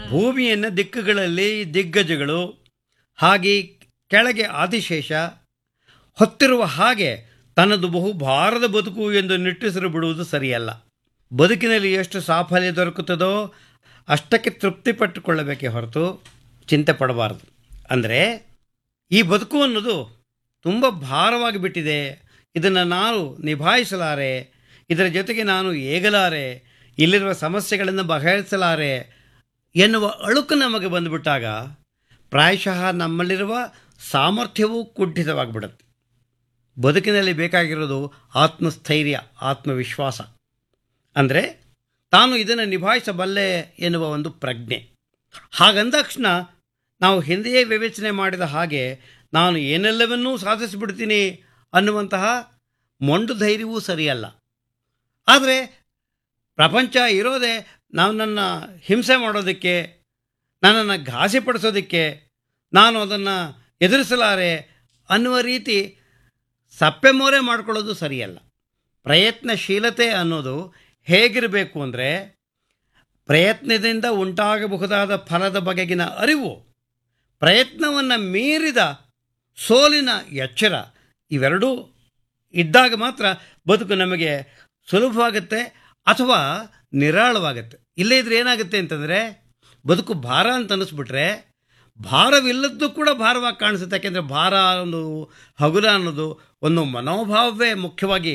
ಭೂಮಿಯನ್ನು ದಿಕ್ಕುಗಳಲ್ಲಿ ದಿಗ್ಗಜಗಳು ಹಾಗೆ ಕೆಳಗೆ ಆದಿಶೇಷ ಹೊತ್ತಿರುವ ಹಾಗೆ ತನ್ನದು ಬಹು ಭಾರದ ಬದುಕು ಎಂದು ನಿಟ್ಟುಸಿರು ಬಿಡುವುದು ಸರಿಯಲ್ಲ ಬದುಕಿನಲ್ಲಿ ಎಷ್ಟು ಸಾಫಲ್ಯ ದೊರಕುತ್ತದೋ ಅಷ್ಟಕ್ಕೆ ತೃಪ್ತಿ ಪಟ್ಟುಕೊಳ್ಳಬೇಕೇ ಹೊರತು ಚಿಂತೆ ಪಡಬಾರದು ಅಂದರೆ ಈ ಬದುಕು ಅನ್ನೋದು ತುಂಬ ಭಾರವಾಗಿ ಬಿಟ್ಟಿದೆ ಇದನ್ನು ನಾನು ನಿಭಾಯಿಸಲಾರೆ ಇದರ ಜೊತೆಗೆ ನಾನು ಏಗಲಾರೆ ಇಲ್ಲಿರುವ ಸಮಸ್ಯೆಗಳನ್ನು ಬಗೆಹರಿಸಲಾರೆ ಎನ್ನುವ ಅಳುಕು ನಮಗೆ ಬಂದುಬಿಟ್ಟಾಗ ಪ್ರಾಯಶಃ ನಮ್ಮಲ್ಲಿರುವ ಸಾಮರ್ಥ್ಯವೂ ಕುಂಠಿತವಾಗಿಬಿಡುತ್ತೆ ಬದುಕಿನಲ್ಲಿ ಬೇಕಾಗಿರೋದು ಆತ್ಮಸ್ಥೈರ್ಯ ಆತ್ಮವಿಶ್ವಾಸ ಅಂದರೆ ತಾನು ಇದನ್ನು ನಿಭಾಯಿಸಬಲ್ಲೆ ಎನ್ನುವ ಒಂದು ಪ್ರಜ್ಞೆ ಹಾಗಂದಾಕ್ಷಣ ನಾವು ಹಿಂದೆಯೇ ವಿವೇಚನೆ ಮಾಡಿದ ಹಾಗೆ ನಾನು ಏನೆಲ್ಲವನ್ನೂ ಸಾಧಿಸಿಬಿಡ್ತೀನಿ ಅನ್ನುವಂತಹ ಮೊಂಡು ಧೈರ್ಯವೂ ಸರಿಯಲ್ಲ ಆದರೆ ಪ್ರಪಂಚ ಇರೋದೇ ನನ್ನನ್ನು ಹಿಂಸೆ ಮಾಡೋದಕ್ಕೆ ನನ್ನನ್ನು ಘಾಸಿಪಡಿಸೋದಕ್ಕೆ ನಾನು ಅದನ್ನು ಎದುರಿಸಲಾರೆ ಅನ್ನುವ ರೀತಿ ಸಪ್ಪೆ ಮೋರೆ ಮಾಡ್ಕೊಳ್ಳೋದು ಸರಿಯಲ್ಲ ಪ್ರಯತ್ನಶೀಲತೆ ಅನ್ನೋದು ಹೇಗಿರಬೇಕು ಅಂದರೆ ಪ್ರಯತ್ನದಿಂದ ಉಂಟಾಗಬಹುದಾದ ಫಲದ ಬಗೆಗಿನ ಅರಿವು ಪ್ರಯತ್ನವನ್ನು ಮೀರಿದ ಸೋಲಿನ ಎಚ್ಚರ ಇವೆರಡೂ ಇದ್ದಾಗ ಮಾತ್ರ ಬದುಕು ನಮಗೆ ಸುಲಭವಾಗುತ್ತೆ ಅಥವಾ ನಿರಾಳವಾಗುತ್ತೆ ಇಲ್ಲೇ ಇದ್ರೆ ಏನಾಗುತ್ತೆ ಅಂತಂದರೆ ಬದುಕು ಭಾರ ಅಂತ ಅನ್ನಿಸ್ಬಿಟ್ರೆ ಭಾರವಿಲ್ಲದ್ದು ಕೂಡ ಭಾರವಾಗಿ ಕಾಣಿಸುತ್ತೆ ಯಾಕೆಂದರೆ ಭಾರ ಅನ್ನೋದು ಹಗುರ ಅನ್ನೋದು ಒಂದು ಮನೋಭಾವವೇ ಮುಖ್ಯವಾಗಿ